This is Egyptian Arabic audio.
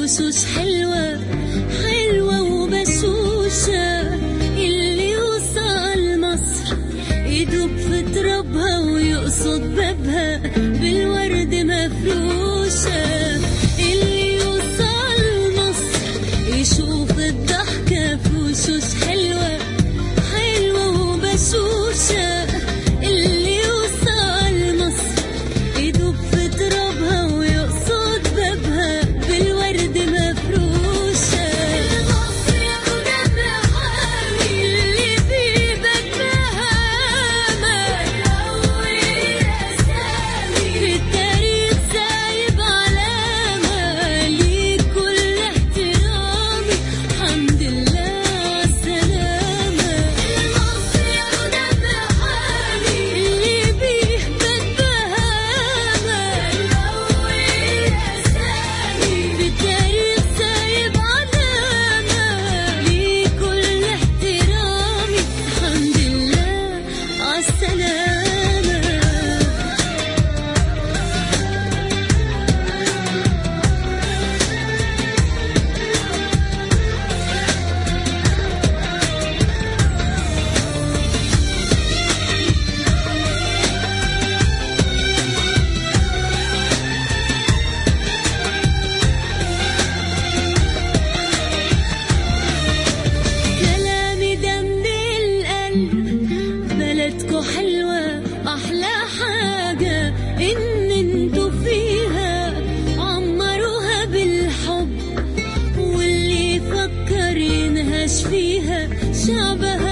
وشوش حلوة حلوة وبشوشة اللي يوصل مصر يدوب في ترابها ويقصد بابها بالورد مفروشة اللي يوصل مصر يشوف الضحكة في وشوش حلوة حلوة وبشوشة اللي يوصل مصر يدوب في ترابها ويقصد بابها بالورد مفروشة المصري ودم حامي اللي فيه بدها في التاريخ سايب علامة ليك كل احترامي الحمد لله عالسلامة المصري ودم حامي اللي بيه بتبهامة في التاريخ سايب علامة ليك كل احترامي الحمد لله عالسلامة كلامي ده من القلب بلدكو حلوة أحلى حاجة إن انتو فيها عمروها بالحب واللي يفكر ينهش فيها شعبها